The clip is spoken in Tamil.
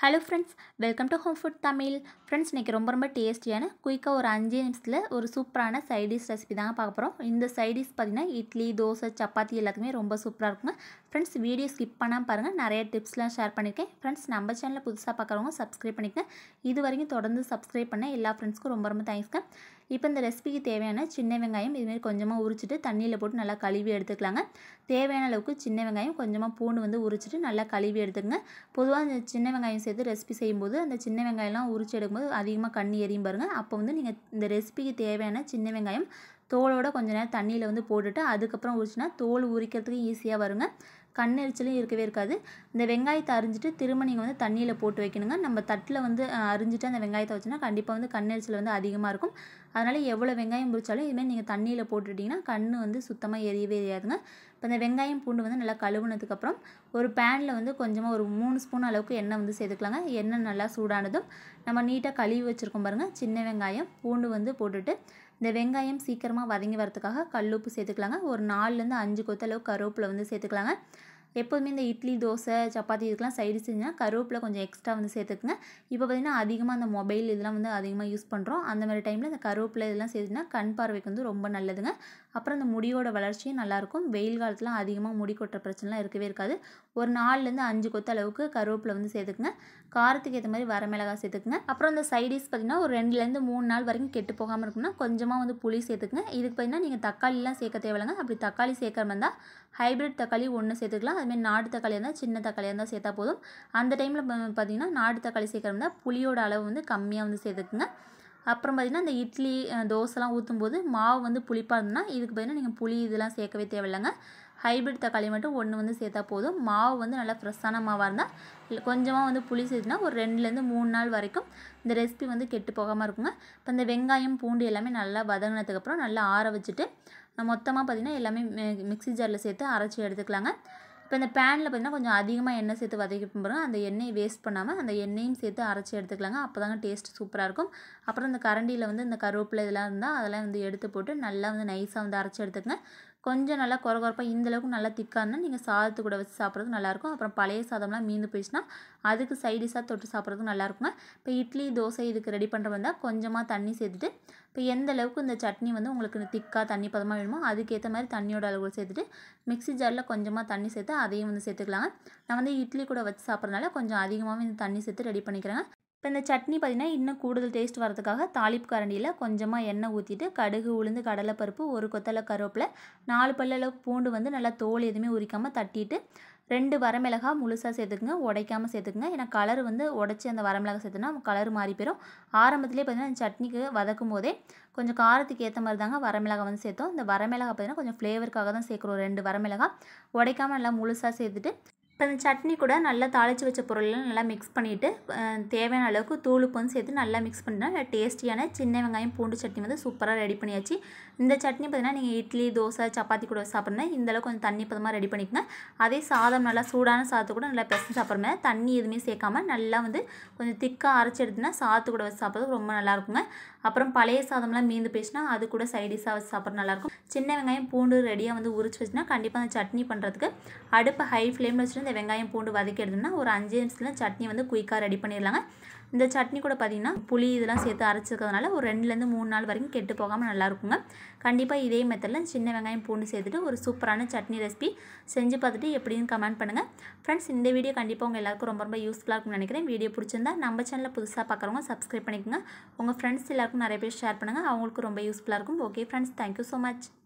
hello friends welcome to home food Tamil friends இன்றைக்கி ரொம்ப ரொம்ப டேஸ்டியான குயிக்காக ஒரு அஞ்சு நிமிஷத்தில் ஒரு சூப்பரான சைடிஷ் ரெசிபி தாங்க பார்க்க போகிறோம் இந்த சைடிஷ் பார்த்திங்கன்னா இட்லி தோசை சப்பாத்தி எல்லாத்துக்குமே ரொம்ப சூப்பராக இருக்குங்க ஃப்ரெண்ட்ஸ் வீடியோ ஸ்கிப் பண்ணாமல் பாருங்கள் நிறைய டிப்ஸ்லாம் ஷேர் பண்ணியிருக்கேன் ஃப்ரெண்ட்ஸ் நம்ம சேனலில் புதுசாக பார்க்குறவங்க சப்ஸ்கிரைப் பண்ணிக்கங்க இது வரைக்கும் தொடர்ந்து சப்ஸ்கிரைப் பண்ண எல்லா ஃப்ரெண்ட்ஸ்க்கும் ரொம்ப ரொம்ப தேங்க்ஸ்ங்க இப்போ இந்த ரெசிபிக்கு தேவையான சின்ன வெங்காயம் இதுமாரி கொஞ்சமாக உரிச்சிட்டு தண்ணியில் போட்டு நல்லா கழுவி எடுத்துக்கலாங்க தேவையான அளவுக்கு சின்ன வெங்காயம் கொஞ்சமாக பூண்டு வந்து உரிச்சிட்டு நல்லா கழுவி எடுத்துக்கங்க பொதுவாக இந்த சின்ன வெங்காயம் சேர்த்து ரெசிபி செய்யும்போது அந்த சின்ன வெங்காயம்லாம் உரிச்சு எடுக்கும்போது அதிகமாக கண்ணி எரியும் பாருங்கள் அப்போ வந்து நீங்கள் இந்த ரெசிபிக்கு தேவையான சின்ன வெங்காயம் தோலோட கொஞ்ச நேரம் தண்ணியில் வந்து போட்டுட்டு அதுக்கப்புறம் உரிச்சினா தோல் உரிக்கிறதுக்கு ஈஸியாக வருங்க கண் எரிச்சலும் இருக்கவே இருக்காது இந்த வெங்காயத்தை அரிஞ்சிட்டு திரும்ப நீங்கள் வந்து தண்ணியில் போட்டு வைக்கணுங்க நம்ம தட்டில் வந்து அஹ், அரிஞ்சிட்டு அந்த வெங்காயத்தை வச்சுன்னா கண்டிப்பாக வந்து கண் எரிச்சல் வந்து அதிகமாக இருக்கும் அதனால் எவ்வளோ வெங்காயம் உரிச்சாலும் இதுமாதிரி நீங்கள் தண்ணியில் போட்டுட்டிங்கன்னா கண் வந்து சுத்தமாக எரியவே எரியாதுங்க இப்போ இந்த வெங்காயம் பூண்டு வந்து நல்லா கழுவுனதுக்கப்புறம் ஒரு பேனில் வந்து கொஞ்சமாக ஒரு மூணு ஸ்பூன் அளவுக்கு எண்ணெய் வந்து சேர்த்துக்கலாங்க எண்ணெய் நல்லா சூடானதும் நம்ம நீட்டாக கழுவி வச்சுருக்கோம் பாருங்கள் சின்ன வெங்காயம் பூண்டு வந்து போட்டுட்டு இந்த வெங்காயம் சீக்கிரமாக வதங்கி வரதுக்காக கல்லுப்பு சேர்த்துக்கலாங்க ஒரு நாலுலேருந்து அஞ்சு கொத்த அளவு கருவேப்பிலை வந்து சேர்த்துக்கலாங்க எப்போதுமே இந்த இட்லி தோசை சப்பாத்தி இதுக்கெலாம் சைடு செஞ்சால் கருவேப்பிலை கொஞ்சம் எக்ஸ்ட்ரா வந்து சேர்த்துக்குங்க இப்போ பார்த்திங்கன்னா அதிகமாக அந்த மொபைல் இதெல்லாம் வந்து அதிகமாக யூஸ் பண்ணுறோம் அந்த மாதிரி டைமில் இந்த கருவேப்பிலை இதெல்லாம் சேர்த்துனா கண் பார்வைக்கு வந்து ரொம்ப நல்லதுங்க அப்புறம் இந்த முடியோட வளர்ச்சியும் நல்லாயிருக்கும் வெயில் காலத்தில் அதிகமாக முடி கொட்டுற பிரச்சனைலாம் இருக்கவே இருக்காது ஒரு நாலுலேருந்து அஞ்சு கொத்த அளவுக்கு கருவேப்பிலை வந்து சேர்த்துக்குங்க காரத்துக்கு ஏற்ற மாதிரி வரமிளகாய் சேர்த்துக்குங்க அப்புறம் இந்த சைடிஸ் பார்த்திங்கன்னா ஒரு ரெண்டுலேருந்து மூணு நாள் வரைக்கும் கெட்டு போகாமல் இருக்கும்னா கொஞ்சமாக வந்து புளி சேர்த்துக்குங்க இதுக்கு பார்த்திங்கன்னா நீங்கள் தக்காளிலாம் சேர்க்க தேவையில்லைங்க அப்படி தக்காளி சேர்க்குற மாதிரி இருந்தால் ஹைப்ரிட் தக்காளி ஒன்று சேர்த்துக்கலாம் அதுமாதிரி நாட்டு தக்காளி இருந்தால் சின்ன தக்காளியாக இருந்தால் சேர்த்தா போதும் அந்த டைமில் பார்த்தீங்கன்னா நாட்டு தக்காளி சேர்க்குற இருந்தால் புளியோட அளவு வந்து கம்மியாக வந்து சேர்த்துக்குங்க அப்புறம் பார்த்திங்கன்னா இந்த இட்லி அஹ், தோசைலாம் ஊற்றும் போது மாவு வந்து புளிப்பாக இருந்ததுன்னா இதுக்கு பார்த்தீங்கன்னா நீங்கள் புளி இதெல்லாம் சேர்க்கவே தேவையில்லைங்க ஹைப்ரிட் தக்காளி மட்டும் ஒன்று வந்து சேர்த்தா போதும் மாவு வந்து நல்லா ஃப்ரெஷ்ஷான மாவாக இருந்தால் இல்லை கொஞ்சமாக வந்து புளி சேர்த்துனா ஒரு ரெண்டுலேருந்து மூணு நாள் வரைக்கும் இந்த ரெசிபி வந்து கெட்டு போகாமல் இருக்குங்க இப்போ இந்த வெங்காயம் பூண்டு எல்லாமே நல்லா வதங்கினதுக்கப்புறம் நல்லா ஆற வச்சுட்டு மொத்தமாக பார்த்திங்கன்னா எல்லாமே மி- மிக்ஸி ஜாரில் சேர்த்து அரைச்சி எடுத்துக்கலாங்க இப்போ இந்த பேனில் பார்த்தீங்கன்னா கொஞ்சம் அதிகமாக எண்ணெய் சேர்த்து வதக்கி பாருங்க அந்த எண்ணெயை வேஸ்ட் பண்ணாமல் அந்த எண்ணெயும் சேர்த்து அரைச்சி எடுத்துக்கலாங்க அப்போ தாங்க டேஸ்ட் சூப்பராக இருக்கும் அப்புறம் இந்த கரண்டியில் வந்து இந்த கருவேப்பிலை இதெல்லாம் இருந்தால் அதெல்லாம் வந்து எடுத்து போட்டு நல்லா வந்து நைஸாக வந்து அரைச்சி எடுத்துக்கங்க கொஞ்சம் நல்லா குறை குறைப்பாக இந்த அளவுக்கு நல்லா திக்காக இருந்தால் நீங்கள் சாதத்து கூட வச்சு சாப்பிட்றதுக்கு நல்லாயிருக்கும் அப்புறம் பழைய சாதம்லாம் மீந்து போயிடுச்சுன்னா அதுக்கு சைடிஷாக தொட்டு சாப்பிட்றதுக்கு நல்லாயிருக்குங்க இப்போ இட்லி தோசை இதுக்கு ரெடி பண்ணுற வந்தால் கொஞ்சமாக தண்ணி சேர்த்துட்டு இப்போ எந்த அளவுக்கு இந்த சட்னி வந்து உங்களுக்கு திக்காக தண்ணி பதமாக வேணுமோ அதுக்கேற்ற மாதிரி தண்ணியோட அளவு சேர்த்துட்டு மிக்ஸி ஜாரில் கொஞ்சமாக தண்ணி சேர்த்து அதையும் வந்து சேர்த்துக்கலாங்க நான் வந்து இட்லி கூட வச்சு சாப்பிட்றதுனால கொஞ்சம் அதிகமாகவே இந்த தண்ணி சேர்த்து ரெடி பண்ணிக்கிறேங்க இப்போ இந்த சட்னி பார்த்திங்கன்னா இன்னும் கூடுதல் டேஸ்ட் வரதுக்காக தாளிப்பு கரண்டியில் கொஞ்சமாக எண்ணெய் ஊற்றிட்டு கடுகு உளுந்து கடலைப்பருப்பு ஒரு கொத்தலை கருவேப்பிலை நாலு பல்ல அளவுக்கு பூண்டு வந்து நல்லா தோல் எதுவுமே உரிக்காமல் தட்டிட்டு ரெண்டு வரமிளகாய் முழுசாக சேர்த்துக்குங்க உடைக்காமல் சேர்த்துக்குங்க ஏன்னா கலர் வந்து உடச்சி அந்த வரமிளகாய் சேர்த்துனா கலர் மாறி போயிடும் ஆரம்பத்திலே பார்த்தீங்கன்னா இந்த சட்னிக்கு வதக்கும் போதே கொஞ்சம் காரத்துக்கு ஏற்ற மாதிரி தாங்க வரமிளகாய் வந்து சேர்த்தோம் இந்த வரமிளகாய் பார்த்தீங்கன்னா கொஞ்சம் ஃப்ளேவருக்காக தான் சேர்க்குறோம் ரெண்டு வரமிளகாய் உடைக்காமல் நல்லா முழுசாக சேர்த்துட்டு இப்போ இந்த சட்னி கூட நல்லா தாளித்து வச்ச பொருளெல்லாம் நல்லா மிக்ஸ் பண்ணிவிட்டு தேவையான அளவுக்கு தூளுப்பு வந்து சேர்த்து நல்லா மிக்ஸ் பண்ணிட்டா டேஸ்டியான சின்ன வெங்காயம் பூண்டு சட்னி வந்து சூப்பராக ரெடி பண்ணியாச்சு இந்த சட்னி பார்த்தீங்கன்னா நீங்கள் இட்லி தோசை சப்பாத்தி கூட சாப்பிட்றனா இந்த அளவுக்கு கொஞ்சம் தண்ணி பதமாக ரெடி பண்ணிக்கங்க அதே சாதம் நல்லா சூடான சாதத்தை கூட நல்லா பெசஞ்சு சாப்பிட்ற மாதிரி தண்ணி எதுவுமே சேர்க்காம நல்லா வந்து கொஞ்சம் திக்காக அரைச்சி எடுத்துனா சாதத்து கூட வச்சு சாப்பிட்றது ரொம்ப நல்லா இருக்குங்க அப்புறம் பழைய சாதம்லாம் மீந்து போயிடுச்சுன்னா அது கூட சைடிஷாக வச்சு சாப்பிட்றது நல்லாயிருக்கும் சின்ன வெங்காயம் பூண்டு ரெடியாக வந்து உரிச்சு வச்சுன்னா கண்டிப்பாக அந்த சட்னி பண்ணுறதுக்கு அடுப்பை ஹை ஃப்ளேமில் வச்சுட்டு இந்த வெங்காயம் பூண்டு வதக்கி எடுத்தோம்னா ஒரு அஞ்சு நிமிஷத்தில் சட்னி வந்து குயிக்காக ரெடி பண்ணிடலாங்க இந்த சட்னி கூட பார்த்திங்கன்னா புளி இதெல்லாம் சேர்த்து அரைச்சிருக்கிறதுனால ஒரு ரெண்டுலேருந்து மூணு நாள் வரைக்கும் கெட்டு போகாமல் நல்லா இருக்குங்க கண்டிப்பாக இதே மெத்தடில் சின்ன வெங்காயம் பூண்டு சேர்த்துட்டு ஒரு சூப்பரான சட்னி ரெசிபி செஞ்சு பார்த்துட்டு எப்படின்னு கமெண்ட் பண்ணுங்கள் ஃப்ரெண்ட்ஸ் இந்த வீடியோ கண்டிப்பாக உங்கள் எல்லாருக்கும் ரொம்ப ரொம்ப யூஸ்ஃபுல்லாக இருக்கும்னு நினைக்கிறேன் வீடியோ பிடிச்சிருந்தா நம்ம சேனலில் புதுசாக பார்க்குறவங்க சப்ஸ்கிரைப் பண்ணிக்கோங்க உங்கள் ஃப்ரெண்ட்ஸ் எல்லாருக்கும் நிறைய பேர் ஷேர் பண்ணுங்கள் அவங்களுக்கும் ரொம்ப யூஸ்ஃபுல்லாக இருக்கும் okay friends thank you so much